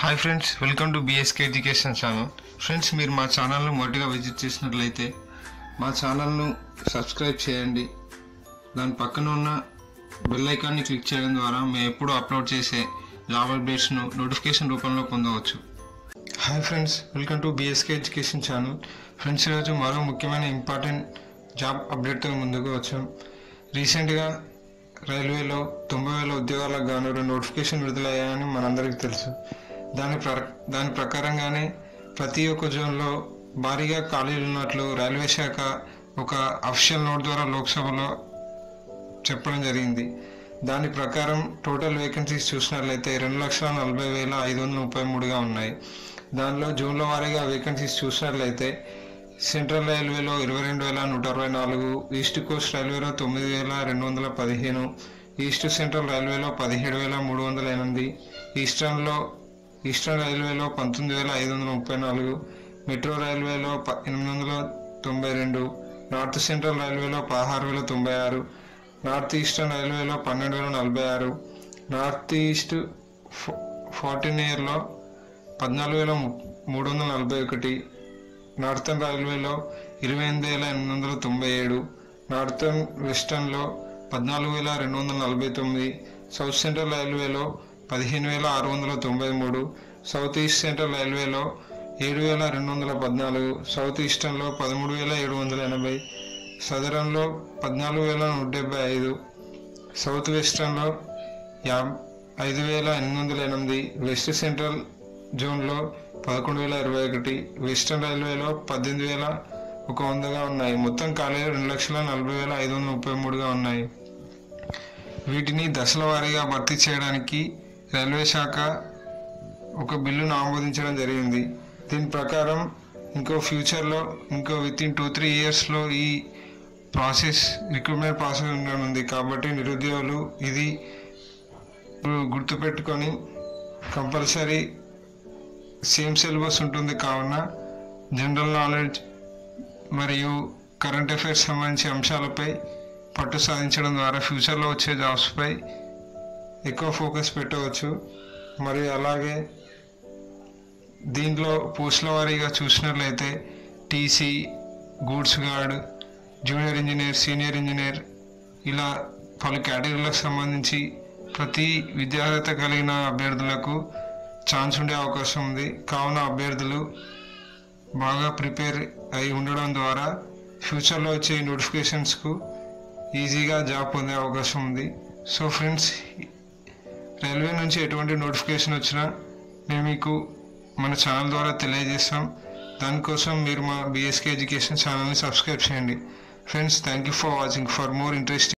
hi friends welcome to B S K education channel friends మీరు మా ఛానల్ను మొదటిగా విజిట్ చేసినట్లయితే మా ఛానల్ను సబ్స్క్రైబ్ చేయండి దాని పక్కన ఉన్న బెల్ ఐకాన్ని క్లిక్ చేయడం ద్వారా మేము ఎప్పుడు అప్లోడ్ చేసే జాబ్ అప్డేట్స్ను నోటిఫికేషన్ రూపంలో పొందవచ్చు hi friends welcome to B S K education channel friends ఈరోజు మరో ముఖ్యమైన ఇంపార్టెంట్ జాబ్ అప్డేట్తో ముందుకు వచ్చాం రీసెంట్గా రైల్వేలో తొంభై వేల ఉద్యోగాలకు గాను రెండు నోటిఫికేషన్ విడుదలయ్యాయని మనందరికీ తెలుసు దాని ప్ర దాని ప్రకారంగానే ప్రతి ఒక్క జోన్లో భారీగా ఖాళీలు ఉన్నట్లు రైల్వే శాఖ ఒక అఫిషియల్ నోట్ ద్వారా లోక్సభలో చెప్పడం జరిగింది దాని ప్రకారం టోటల్ వేకెన్సీస్ చూసినట్లయితే రెండు లక్షల నలభై వేల ఐదు వందల ముప్పై మూడుగా ఉన్నాయి దానిలో జూన్ల వారీగా వేకెన్సీస్ చూసినట్లయితే సెంట్రల్ రైల్వేలో ఇరవై రెండు వేల నూట అరవై నాలుగు ఈస్ట్ కోస్ట్ రైల్వేలో తొమ్మిది వేల రెండు వందల పదిహేను ఈస్ట్ సెంట్రల్ రైల్వేలో పదిహేడు వేల మూడు వందల ఎనిమిది ఈస్టర్న్లో ఈస్టర్న్ రైల్వేలో పంతొమ్మిది వేల ఐదు వందల ముప్పై నాలుగు మెట్రో రైల్వేలో ప ఎనిమిది వందల తొంభై రెండు నార్త్ సెంట్రల్ రైల్వేలో పదహారు వేల తొంభై ఆరు నార్త్ ఈస్టర్న్ రైల్వేలో పన్నెండు వేల నలభై ఆరు నార్త్ ఈస్ట్ ఫార్టీన్ ఇయర్లో పద్నాలుగు వేల ము- మూడు వందల నలభై ఒకటి నార్థన్ రైల్వేలో ఇరవై ఎనిమిది వేల ఎనిమిది వందల తొంభై ఏడు నార్థన్ వెస్టర్న్లో పద్నాలుగు వేల రెండు వందల నలభై తొమ్మిది సౌత్ సెంట్రల్ రైల్వేలో పదిహేను వేల ఆరు వందల తొంభై మూడు సౌత్ ఈస్ట్ సెంట్రల్ రైల్వేలో ఏడు వేల రెండు వందల పద్నాలుగు సౌత్ ఈస్టర్న్లో పదమూడు వేల ఏడు వందల ఎనభై సదరన్లో పద్నాలుగు వేల నూట డెబ్బై ఐదు సౌత్ వెస్టర్న్లో యా ఐదు వేల ఎనిమిది వందల ఎనిమిది వెస్ట్ సెంట్రల్ జోన్లో పదకొండు వేల ఇరవై ఒకటి వెస్టర్న్ రైల్వేలో పద్దెనిమిది వేల ఒక వందగా ఉన్నాయి మొత్తం ఖాళీలు రెండు లక్షల నలభై వేల ఐదు వందల ముప్పై మూడుగా ఉన్నాయి వీటిని దశల వారీగా భర్తీ చేయడానికి రైల్వే శాఖ ఒక బిల్లును ఆమోదించడం జరిగింది దీని ప్రకారం ఇంకో ఫ్యూచర్లో ఇంకో విత్ ఇన్ టూ త్రీ ఇయర్స్లో ఈ ప్రాసెస్ రిక్రూట్మెంట్ ప్రాసెస్ ఉండనుంది కాబట్టి నిరుద్యోగులు ఇది గుర్తుపెట్టుకొని కంపల్సరీ సేమ్ సిలబస్ ఉంటుంది కావున జనరల్ నాలెడ్జ్ మరియు కరెంట్ అఫైర్స్ సంబంధించి అంశాలపై పట్టు సాధించడం ద్వారా ఫ్యూచర్లో వచ్చే జాబ్స్పై ఎక్కువ ఫోకస్ పెట్టవచ్చు మరియు అలాగే దీంట్లో పోస్టుల వారీగా చూసినట్లయితే TC goods guard junior engineer senior engineer ఇలా పలు కేటగిరీలకు సంబంధించి ప్రతి విద్యార్హత కలిగిన అభ్యర్థులకు ఛాన్స్ ఉండే అవకాశం ఉంది కావున అభ్యర్థులు బాగా ప్రిపేర్ అయి ఉండడం ద్వారా ఫ్యూచర్లో వచ్చే నోటిఫికేషన్స్కు ఈజీగా జాబ్ పొందే అవకాశం ఉంది సో ఫ్రెండ్స్ రైల్వే నుంచి ఎటువంటి నోటిఫికేషన్ వచ్చినా మేము మీకు మన ఛానల్ ద్వారా తెలియజేస్తాం దానికోసం మీరు మా బిఎస్కే ఎడ్యుకేషన్ ఛానల్ని సబ్స్క్రైబ్ చేయండి friends thank you for watching for more interest